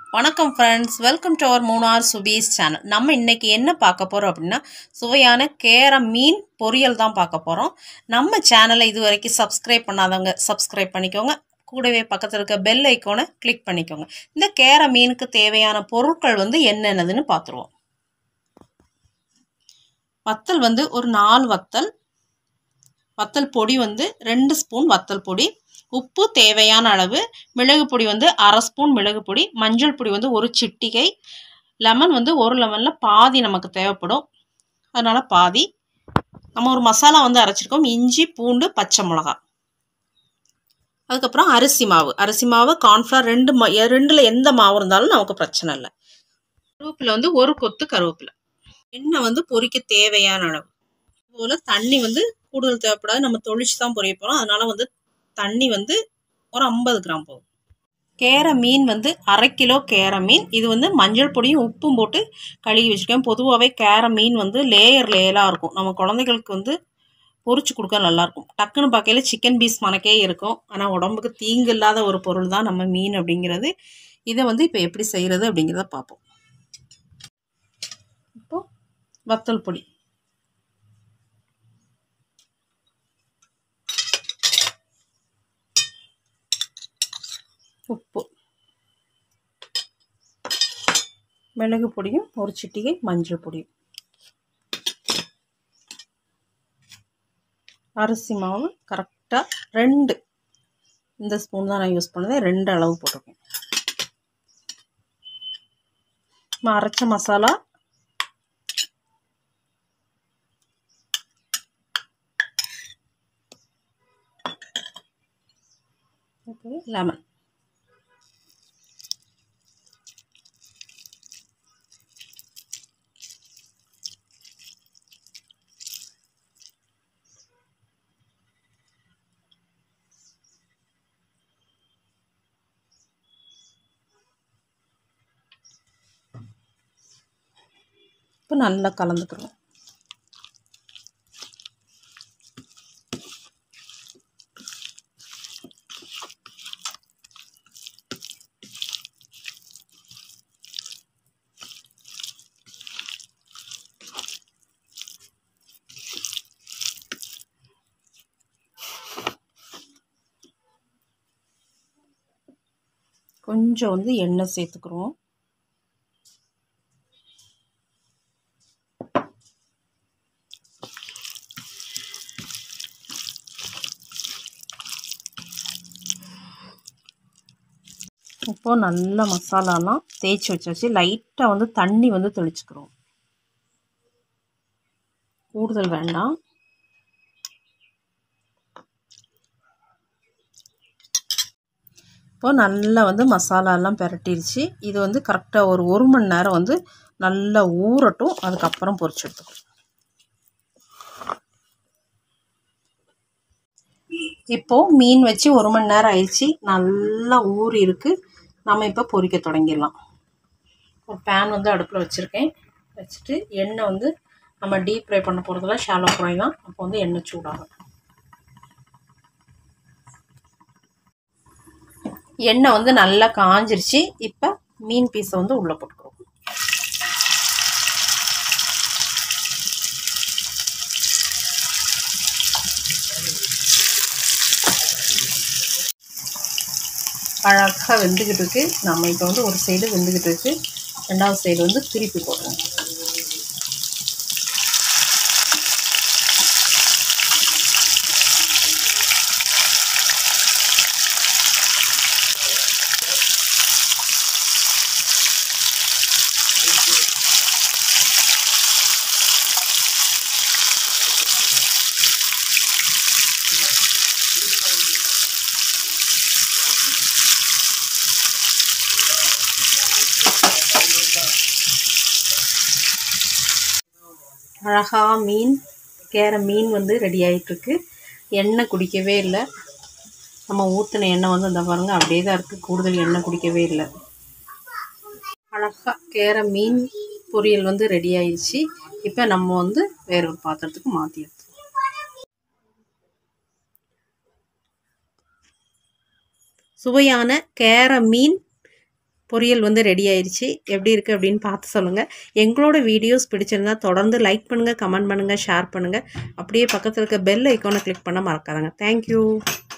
வணக்கம் friends welcome to our Munnar சுபீஸ் channel நம்ம இன்னைக்கு என்ன பார்க்க போகிறோம் அப்படின்னா சுவையான கேர மீன் பொரியல் தான் பார்க்க போகிறோம் நம்ம சேனலை இது வரைக்கும் சப்ஸ்கிரைப் பண்ணாதவங்க சப்ஸ்கிரைப் பண்ணிக்கோங்க கூடவே பக்கத்தில் இருக்க பெல் ஐக்கோனை கிளிக் பண்ணிக்கோங்க இந்த கேர மீனுக்கு தேவையான பொருட்கள் வந்து என்னென்னதுன்னு பார்த்துருவோம் வத்தல் வந்து ஒரு நாலு வத்தல் வத்தல் பொடி வந்து ரெண்டு ஸ்பூன் வத்தல் பொடி உப்பு தேவையான அளவு மிளகு பொடி வந்து அரை ஸ்பூன் மிளகு பொடி மஞ்சள் பொடி வந்து ஒரு சிட்டிகை லெமன் வந்து ஒரு லெமனில் பாதி நமக்கு தேவைப்படும் அதனால் பாதி நம்ம ஒரு மசாலா வந்து அரைச்சிருக்கோம் இஞ்சி பூண்டு பச்சை மிளகா அதுக்கப்புறம் அரிசி மாவு அரிசி மாவு கார்ன்ஃப்ளவர் ரெண்டு மா ரெண்டில் எந்த மாவு இருந்தாலும் நமக்கு பிரச்சனை இல்லை கருவேப்பிலை வந்து ஒரு கொத்து கருவேப்பிலை எண்ணெய் வந்து பொரிக்க தேவையான அளவு அதுபோல் தண்ணி வந்து கூடுதல் தேவைப்படாது நம்ம தொளிச்சு தான் பொரிய போகிறோம் அதனால் வந்து தண்ணி வந்து ஒரு ஐம்பது கிராம் போகும் கேர மீன் வந்து அரை கிலோ கேர மீன் இது வந்து மஞ்சள் பொடியும் உப்பும் போட்டு கழுகி வச்சுருக்கேன் பொதுவாகவே கேர மீன் வந்து லேயர் லேயராக இருக்கும் நம்ம குழந்தைகளுக்கு வந்து பொரிச்சு கொடுக்க நல்லாயிருக்கும் டக்குன்னு பார்க்கையில சிக்கன் பீஸ் மணக்கே இருக்கும் ஆனால் உடம்புக்கு தீங்கு இல்லாத ஒரு பொருள் தான் நம்ம மீன் அப்படிங்கிறது இதை வந்து இப்போ எப்படி செய்கிறது அப்படிங்கிறத பார்ப்போம் இப்போ வத்தல் பொடி உப்பு மிளகு பொடியும் ஒரு சிட்டிகை மஞ்சள் பொடியும் அரிசி மாவு கரெக்டாக ரெண்டு இந்த ஸ்பூன் தான் நான் யூஸ் பண்ணதே ரெண்டு அளவு போட்டிருக்கேன் நம்ம அரைச்ச மசாலா லெமன் இப்போ நல்லா கலந்துக்கிறோம் கொஞ்சம் வந்து எண்ணெய் சேர்த்துக்கிறோம் இப்போது நல்ல மசாலாலாம் தேய்ச்சி வச்சாச்சு லைட்டாக வந்து தண்ணி வந்து தெளிச்சுக்கிறோம் கூடுதல் வேண்டாம் இப்போ நல்லா வந்து மசாலாலாம் பெரட்டிடுச்சு இது வந்து கரெக்டாக ஒரு ஒரு மணி நேரம் வந்து நல்லா ஊறட்டும் அதுக்கப்புறம் பொரிச்சு எடுத்துக்கணும் இப்போது மீன் வச்சு ஒரு மணி நேரம் ஆயிடுச்சு நல்லா ஊறி இருக்குது நம்ம இப்போ பொரிக்க தொடங்கிடலாம் ஒரு பேன் வந்து அடுப்பில் வச்சுருக்கேன் வச்சுட்டு எண்ணெய் வந்து நம்ம டீப் ஃப்ரை பண்ண போகிறதுல ஷாலோ ஃப்ரை தான் அப்போ வந்து எண்ணெய் சூடாகும் எண்ணெய் வந்து நல்லா காஞ்சிருச்சு இப்போ மீன் பீஸை வந்து உள்ளே போட்டுக்கிறோம் அழகாக வெந்துக்கிட்டு இருக்கு நம்ம இப்போ வந்து ஒரு சைடு வெந்துக்கிட்டு இருக்கு ரெண்டாவது சைடு வந்து திருப்பி போடுறோம் அழகாக மீன் கேர மீன் வந்து ரெடி ஆகிட்டுருக்கு எண்ணெய் குடிக்கவே இல்லை நம்ம ஊற்றின எண்ணெய் வந்து அந்த பாருங்க அப்படியே தான் இருக்குது கூடுதல் எண்ணெய் குடிக்கவே இல்லை அழகாக கேர மீன் பொரியல் வந்து ரெடி ஆயிடுச்சு இப்போ நம்ம வந்து வேற ஒரு பாத்திரத்துக்கு மாற்றி எடுத்துக்கோம் சுவையான கேர மீன் பொரியல் வந்து ரெடி ஆயிடுச்சு எப்படி இருக்குது அப்படின்னு பார்த்து சொல்லுங்கள் எங்களோட வீடியோஸ் பிடிச்சிருந்தா தொடர்ந்து லைக் பண்ணுங்கள் கமெண்ட் பண்ணுங்கள் ஷேர் பண்ணுங்கள் அப்படியே பக்கத்தில் இருக்க பெல் ஐக்கானை கிளிக் பண்ண மறக்காதங்க தேங்க்யூ